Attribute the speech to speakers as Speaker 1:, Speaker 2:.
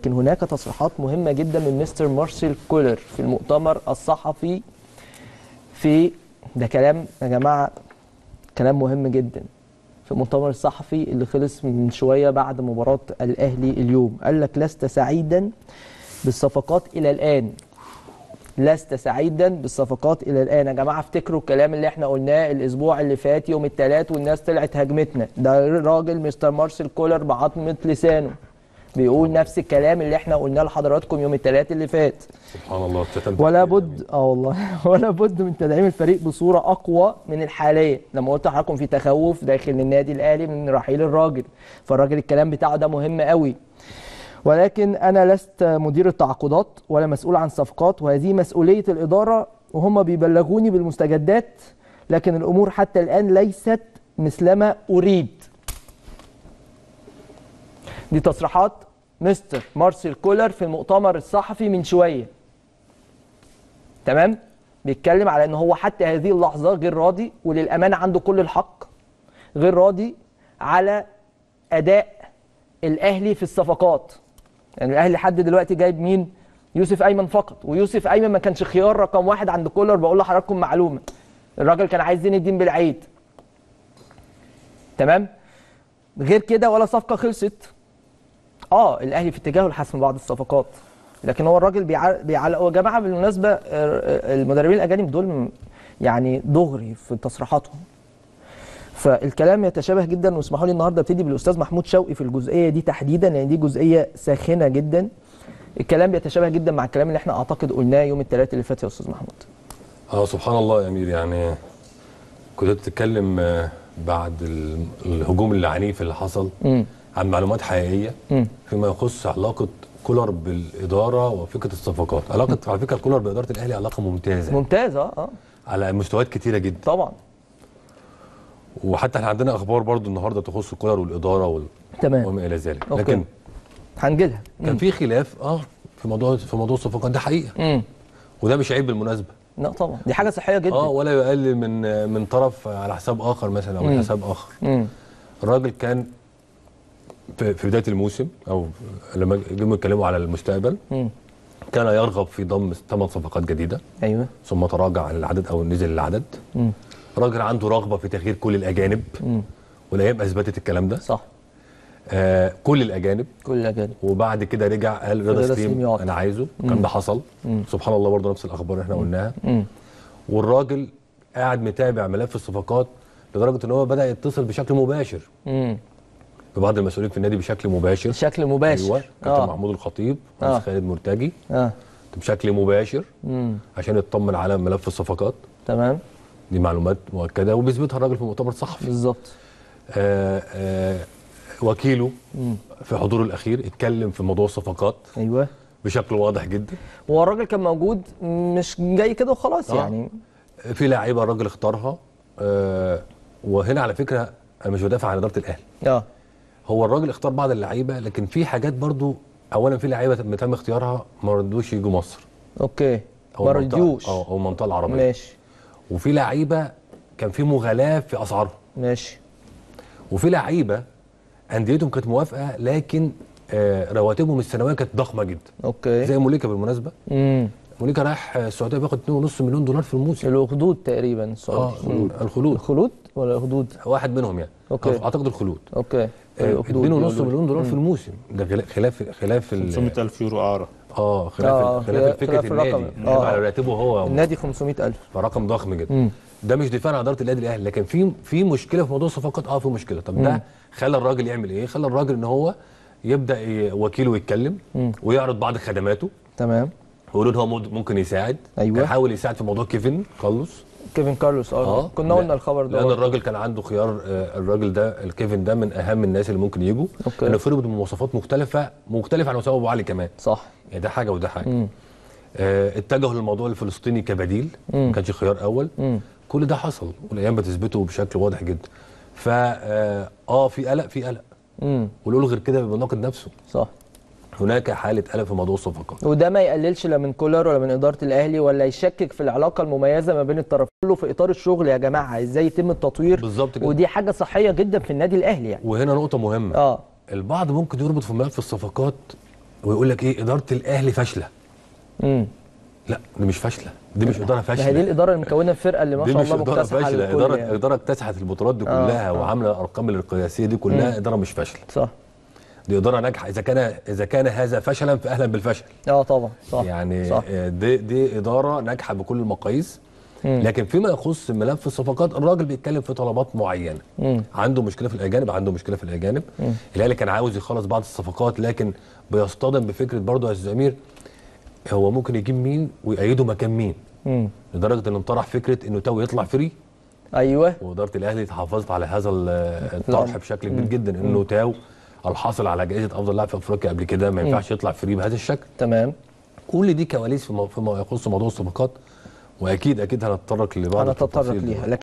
Speaker 1: لكن هناك تصريحات مهمه جدا من مستر مارسيل كولر في المؤتمر الصحفي في ده كلام يا جماعه كلام مهم جدا في المؤتمر الصحفي اللي خلص من شويه بعد مباراه الاهلي اليوم قال لك لست سعيدا بالصفقات الى الان لست سعيدا بالصفقات الى الان يا جماعه افتكروا الكلام اللي احنا قلناه الاسبوع اللي فات يوم الثلاث والناس طلعت هاجمتنا ده راجل مستر مارسيل كولر بعظمه لسانه بيقول نفس الكلام اللي احنا قلناه لحضراتكم يوم الثلاث اللي فات
Speaker 2: سبحان الله تتنبأ.
Speaker 1: ولا بد اه والله ولا بد من تدعيم الفريق بصوره اقوى من الحاليه لما قلت لحضراتكم في تخوف داخل النادي الاهلي من رحيل الراجل فالراجل الكلام بتاعه ده مهم قوي ولكن انا لست مدير التعاقدات ولا مسؤول عن صفقات وهذه مسؤوليه الاداره وهم بيبلغوني بالمستجدات لكن الامور حتى الان ليست مثلما اريد دي تصريحات مستر مارسيل كولر في المؤتمر الصحفي من شويه تمام بيتكلم على ان هو حتى هذه اللحظه غير راضي وللامانه عنده كل الحق غير راضي على اداء الاهلي في الصفقات يعني الاهلي لحد دلوقتي جايب مين يوسف ايمن فقط ويوسف ايمن ما كانش خيار رقم واحد عند كولر بقول لحضراتكم معلومه الراجل كان عايز زين الدين بالعيد تمام غير كده ولا صفقه خلصت اه الاهلي في اتجاهه لحسم بعض الصفقات لكن هو الراجل بيعلق بيعلق يا جماعه بالمناسبه آه، آه، المدربين الاجانب دول م- يعني دغري في تصريحاتهم فالكلام يتشابه جدا واسمحوا لي النهارده ابتدي بالاستاذ محمود شوقي في الجزئيه دي تحديدا لان دي جزئيه ساخنه جدا الكلام بيتشابه جدا مع الكلام اللي احنا اعتقد قلناه يوم الثلاث اللي فات يا استاذ محمود
Speaker 2: اه سبحان الله يا امير يعني كنت بتتكلم آه، بعد ال- الهجوم العنيف اللي حصل
Speaker 1: امم
Speaker 2: عن معلومات حقيقيه
Speaker 1: امم
Speaker 2: فيما يخص علاقه كولر بالاداره وفكره الصفقات علاقه على فكره كولر باداره الاهلي علاقه ممتازه
Speaker 1: ممتاز اه اه
Speaker 2: على مستويات كتيره جدا
Speaker 1: طبعا
Speaker 2: وحتى احنا عندنا اخبار برضو النهارده تخص كولر والاداره وال...
Speaker 1: تمام
Speaker 2: وما الى ذلك
Speaker 1: أوكي.
Speaker 2: لكن
Speaker 1: هنجيلها
Speaker 2: كان في خلاف اه في موضوع في موضوع الصفقات ده حقيقه
Speaker 1: امم
Speaker 2: وده مش عيب بالمناسبه
Speaker 1: لا طبعا دي حاجه صحيه جدا
Speaker 2: اه ولا يقلل من من طرف على حساب اخر مثلا او
Speaker 1: مم.
Speaker 2: من حساب اخر
Speaker 1: امم
Speaker 2: الراجل كان في في بدايه الموسم او لما جم يتكلموا على المستقبل
Speaker 1: امم
Speaker 2: كان يرغب في ضم ثمان صفقات جديده
Speaker 1: ايوه
Speaker 2: ثم تراجع عن العدد او نزل العدد
Speaker 1: امم
Speaker 2: الراجل عنده رغبه في تغيير كل الاجانب
Speaker 1: امم
Speaker 2: والايام اثبتت الكلام ده
Speaker 1: صح
Speaker 2: آه كل الاجانب
Speaker 1: كل الاجانب
Speaker 2: وبعد كده رجع قال رضا
Speaker 1: رضا سليم
Speaker 2: سليم
Speaker 1: يقعد.
Speaker 2: انا عايزه الكلام ده حصل سبحان الله برضه نفس الاخبار اللي احنا قلناها
Speaker 1: امم
Speaker 2: والراجل قاعد متابع ملف الصفقات لدرجه ان هو بدا يتصل بشكل مباشر
Speaker 1: امم
Speaker 2: ببعض المسؤولين في النادي بشكل مباشر
Speaker 1: بشكل مباشر
Speaker 2: ايوه كابتن
Speaker 1: اه
Speaker 2: محمود الخطيب
Speaker 1: آه.
Speaker 2: مهندس خالد مرتجي
Speaker 1: اه
Speaker 2: بشكل مباشر
Speaker 1: امم
Speaker 2: عشان يطمن على ملف الصفقات
Speaker 1: تمام
Speaker 2: دي معلومات مؤكده وبيثبتها الراجل في مؤتمر صحفي
Speaker 1: بالظبط
Speaker 2: آه آه وكيله
Speaker 1: امم
Speaker 2: في حضوره الاخير اتكلم في موضوع الصفقات
Speaker 1: ايوه
Speaker 2: بشكل واضح جدا
Speaker 1: هو الراجل كان موجود مش جاي كده وخلاص
Speaker 2: آه.
Speaker 1: يعني
Speaker 2: في لعيبه الراجل اختارها آه وهنا على فكره انا مش بدافع عن اداره الاهلي
Speaker 1: اه
Speaker 2: هو الراجل اختار بعض اللعيبه لكن في حاجات برضو اولا في لعيبه تم اختيارها ما رضوش يجوا مصر
Speaker 1: اوكي
Speaker 2: او
Speaker 1: ما
Speaker 2: المنطقة-
Speaker 1: رضيوش
Speaker 2: او او المنطقه العربيه
Speaker 1: ماشي
Speaker 2: وفي لعيبه كان في مغالاه في اسعارهم
Speaker 1: ماشي
Speaker 2: وفي لعيبه انديتهم كانت موافقه لكن آه رواتبهم السنويه كانت ضخمه جدا
Speaker 1: اوكي
Speaker 2: زي موليكا بالمناسبه
Speaker 1: امم
Speaker 2: موليكا رايح السعوديه بياخد 2.5 مليون دولار في الموسم
Speaker 1: الاخدود تقريبا
Speaker 2: اه
Speaker 1: السعودي
Speaker 2: الخلود
Speaker 1: الخلود ولا الاخدود
Speaker 2: واحد منهم يعني
Speaker 1: أوكي.
Speaker 2: اعتقد الخلود
Speaker 1: اوكي
Speaker 2: آه،
Speaker 1: الأخدود
Speaker 2: 2.5
Speaker 1: يقولوا.
Speaker 2: مليون دولار في الموسم ده خلا- خلاف خلاف ال-
Speaker 3: 500000 يورو اعاره
Speaker 2: اه خلاف
Speaker 1: آه،
Speaker 2: ال-
Speaker 1: خلاف-
Speaker 2: خلاف فكره
Speaker 1: خلاف الرقم.
Speaker 2: النادي
Speaker 1: آه.
Speaker 2: على راتبه هو
Speaker 1: النادي 500000
Speaker 2: فرقم ضخم جدا
Speaker 1: مم.
Speaker 2: ده مش دفاع عن اداره النادي الاهلي لكن في في مشكله في موضوع الصفقات اه في مشكله طب ده خلى الراجل يعمل ايه خلى الراجل ان هو يبدا ي- وكيله يتكلم ويعرض بعض خدماته
Speaker 1: تمام
Speaker 2: ويقول ان هو مد- ممكن يساعد
Speaker 1: أيوة.
Speaker 2: كان حاول يساعد في موضوع كيفن كارلوس
Speaker 1: كيفن كارلوس اه كنا قلنا الخبر ده
Speaker 2: لان
Speaker 1: برضه.
Speaker 2: الراجل كان عنده خيار آه، الراجل ده الكيفن ده من اهم الناس اللي ممكن يجوا
Speaker 1: أوكي.
Speaker 2: لانه فرق بمواصفات مختلفه مختلفه عن مستوى ابو علي كمان
Speaker 1: صح
Speaker 2: يعني ده حاجه وده حاجه آه اتجهوا للموضوع الفلسطيني كبديل ما كانش خيار اول
Speaker 1: مم.
Speaker 2: كل ده حصل والايام بتثبته بشكل واضح جدا فا اه آه، في قلق في قلق
Speaker 1: امم
Speaker 2: واللي غير كده بيبقى ناقد نفسه
Speaker 1: صح
Speaker 2: هناك حاله قلق في موضوع الصفقات
Speaker 1: وده ما يقللش لا من كولر ولا من اداره الاهلي ولا يشكك في العلاقه المميزه ما بين الطرفين كله في اطار الشغل يا جماعه ازاي يتم التطوير
Speaker 2: بالظبط كده.
Speaker 1: ودي حاجه صحيه جدا في النادي الاهلي يعني
Speaker 2: وهنا نقطه مهمه
Speaker 1: اه
Speaker 2: البعض ممكن يربط في ملف الصفقات ويقول لك ايه اداره الاهلي فاشله
Speaker 1: امم
Speaker 2: لا دي مش فاشله دي مش اداره
Speaker 1: ما
Speaker 2: فاشله
Speaker 1: هي دي الاداره اللي مكونه الفرقه اللي ما
Speaker 2: دي
Speaker 1: شاء
Speaker 2: مش
Speaker 1: الله
Speaker 2: اداره
Speaker 1: مكتسحه
Speaker 2: فاشله
Speaker 1: الكل
Speaker 2: اداره
Speaker 1: يعني.
Speaker 2: اداره اكتسحت البطولات دي
Speaker 1: آه،
Speaker 2: كلها
Speaker 1: آه.
Speaker 2: وعامله الارقام القياسيه دي كلها اداره مش فاشله
Speaker 1: صح
Speaker 2: دي اداره ناجحه اذا كان اذا كان هذا فشلا فاهلا بالفشل
Speaker 1: اه طبعا صح
Speaker 2: يعني
Speaker 1: صح
Speaker 2: آه، دي دي اداره ناجحه بكل المقاييس لكن فيما يخص ملف الصفقات الراجل بيتكلم في طلبات معينه
Speaker 1: مم.
Speaker 2: عنده مشكله في الاجانب عنده مشكله في الاجانب الاهلي كان عاوز يخلص بعض الصفقات لكن بيصطدم بفكره برضه يا استاذ امير هو ممكن يجيب مين ويأيده مكان مين
Speaker 1: مم.
Speaker 2: لدرجه انه انطرح فكره انه تو يطلع فري
Speaker 1: ايوه
Speaker 2: واداره الاهلي تحافظت على هذا ال- الطرح
Speaker 1: نعم.
Speaker 2: بشكل كبير جدا انه تاو الحاصل على جائزه افضل لاعب في افريقيا قبل كده ما ينفعش يطلع فري بهذا الشكل
Speaker 1: تمام
Speaker 2: كل دي كواليس فيما فيما يخص موضوع الصفقات واكيد اكيد هنتطرق لبعض
Speaker 1: هنتطرق
Speaker 2: التفاصيل
Speaker 1: ليها
Speaker 2: دي.
Speaker 1: لكن